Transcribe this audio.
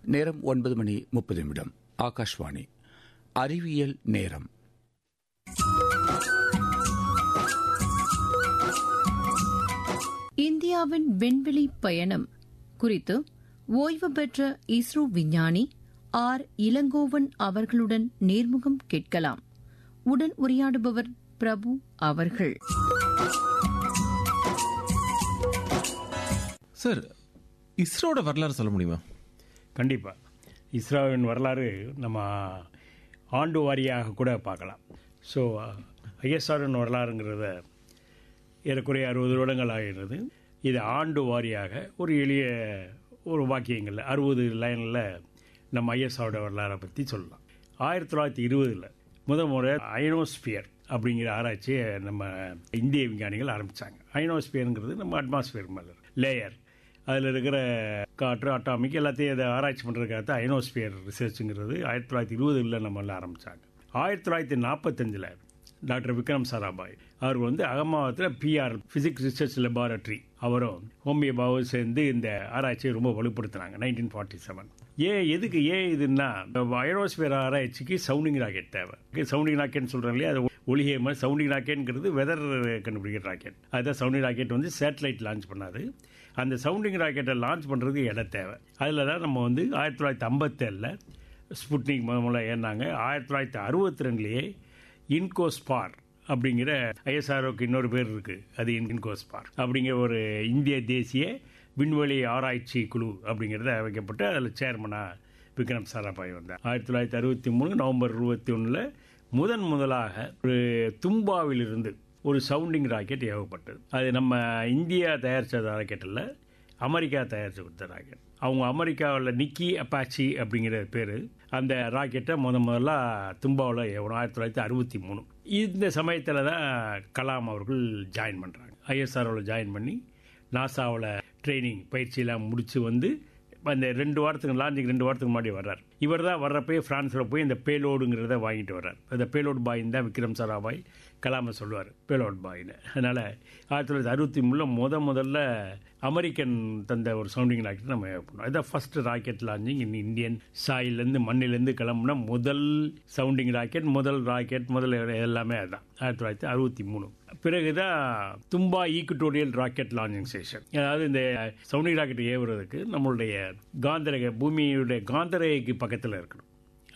நேரம் ஒன்பது மணி முப்பது நிமிடம் ஆகாஷ்வாணி அறிவியல் நேரம் இந்தியாவின் விண்வெளி பயணம் குறித்து ஓய்வு பெற்ற இஸ்ரோ விஞ்ஞானி ஆர் இளங்கோவன் அவர்களுடன் நேர்முகம் கேட்கலாம் உடன் உரையாடுபவர் பிரபு அவர்கள் சார் இஸ்ரோட வரலாறு சொல்ல முடியுமா கண்டிப்பாக இஸ்ரோவின் வரலாறு நம்ம ஆண்டு வாரியாக கூட பார்க்கலாம் ஸோ ஐஎஸ்ஆரின் வரலாறுங்கிறத ஏறக்குறைய அறுபது வருடங்கள் ஆகிறது இது ஆண்டு வாரியாக ஒரு எளிய ஒரு வாக்கியங்கள் அறுபது லைனில் நம்ம ஐஎஸ்ஆரோட வரலாறை பற்றி சொல்லலாம் ஆயிரத்தி தொள்ளாயிரத்தி இருபதில் முத முறை அயனோஸ்பியர் அப்படிங்கிற ஆராய்ச்சியை நம்ம இந்திய விஞ்ஞானிகள் ஆரம்பித்தாங்க அயனோஸ்பியருங்கிறது நம்ம அட்மாஸ்பியர் மேலே லேயர் அதில் இருக்கிற காற்று அட்டாமிக் எல்லாத்தையும் அதை ஆராய்ச்சி பண்ணுறதுக்காக தான் அயனோஸ்பியர் ரிசர்ச்சுங்கிறது ஆயிரத்தி தொள்ளாயிரத்தி இருபதுல நம்மள ஆரம்பித்தாங்க ஆயிரத்தி தொள்ளாயிரத்தி நாற்பத்தஞ்சில் டாக்டர் விக்ரம் சாராபாய் அவர் வந்து அகமாவத்தில் பிஆர் பிசிக்ஸ் ரிசர்ச் லெபார்டரி அவரும் ஹோமியோ பாவும் சேர்ந்து இந்த ஆராய்ச்சியை ரொம்ப வலுப்படுத்தினாங்க நைன்டீன் ஃபார்ட்டி செவன் ஏன் எதுக்கு ஏன் இதுன்னா அயரோஸ்பியர் ஆராய்ச்சிக்கு சவுண்டிங் ராக்கெட் தேவை சவுண்டிங் ராக்கெட்னு சொல்கிறோம் இல்லையா அது ஒளிகை மாதிரி சவுண்டிங் ராக்கெட்ங்கிறது வெதர் கண்டுபிடிக்கிற ராக்கெட் அதுதான் சவுண்டிங் ராக்கெட் வந்து சேட்டலைட் லான்ச் பண்ணாது அந்த சவுண்டிங் ராக்கெட்டை லான்ச் பண்ணுறதுக்கு இடம் தேவை அதில் தான் நம்ம வந்து ஆயிரத்தி தொள்ளாயிரத்தி ஐம்பத்தேழில் ஸ்புட்னிக் முத முதல்ல ஏறினாங்க ஆயிரத்தி தொள்ளாயிரத்தி அறுபத்தி ரெண்டுலேயே இன்கோஸ்பார் அப்படிங்கிற ஐஎஸ்ஆர்ஓக்கு இன்னொரு பேர் இருக்குது அது இன்கோஸ்பார் அப்படிங்கிற ஒரு இந்திய தேசிய விண்வெளி ஆராய்ச்சி குழு அப்படிங்கிறத வைக்கப்பட்டு அதில் சேர்மனாக விக்ரம் சாராபாய் வந்தார் ஆயிரத்தி தொள்ளாயிரத்தி அறுபத்தி மூணு நவம்பர் இருபத்தி ஒன்றில் முதன் முதலாக ஒரு தும்பாவிலிருந்து ஒரு சவுண்டிங் ராக்கெட் ஏவப்பட்டது அது நம்ம இந்தியா தயாரித்த ராக்கெட் இல்லை அமெரிக்கா தயாரித்து கொடுத்த ராக்கெட் அவங்க அமெரிக்காவில் நிக்கி அப்பாச்சி அப்படிங்கிற பேர் அந்த ராக்கெட்டை முத முதல்ல தும்பாவில் ஏவணும் ஆயிரத்தி தொள்ளாயிரத்தி அறுபத்தி மூணு இந்த சமயத்தில் தான் கலாம் அவர்கள் ஜாயின் பண்ணுறாங்க ஐஎஸ்ஆர்ஓவில் ஜாயின் பண்ணி நாசாவில் ட்ரைனிங் பயிற்சியெல்லாம் முடித்து வந்து அந்த ரெண்டு வாரத்துக்கு லாஞ்சுக்கு ரெண்டு வாரத்துக்கு முன்னாடி வர்றார் இவர் தான் வர்றப்பயே ஃப்ரான்ஸில் போய் இந்த பேலோடுங்கிறத வாங்கிட்டு வர்றார் அந்த பேலோட் பாயின் தான் விக்ரம் சாராபாய் கலாமை சொல்லுவார் பேலோட் பாயின்னு அதனால் ஆயிரத்தி தொள்ளாயிரத்தி அறுபத்தி மூணில் முத முதல்ல அமெரிக்கன் தந்த ஒரு சவுண்டிங் ராக்கெட் நம்ம பண்ணோம் அதுதான் first rocket launching in Indian சாயிலேருந்து மண்ணிலேருந்து கிளம்புன முதல் சவுண்டிங் ராக்கெட் முதல் ராக்கெட் முதல் எல்லாமே அதுதான் ஆயிரத்தி தொள்ளாயிரத்தி அறுபத்தி மூணு பிறகுதான் Thumba equatorial rocket launching station அதாவது இந்த சவுண்டிங் ராக்கெட் ஏவுறதுக்கு நம்மளுடைய காந்தரக பூமியுடைய காந்தரேகைக்கு பக்கத்தில் இருக்கணும்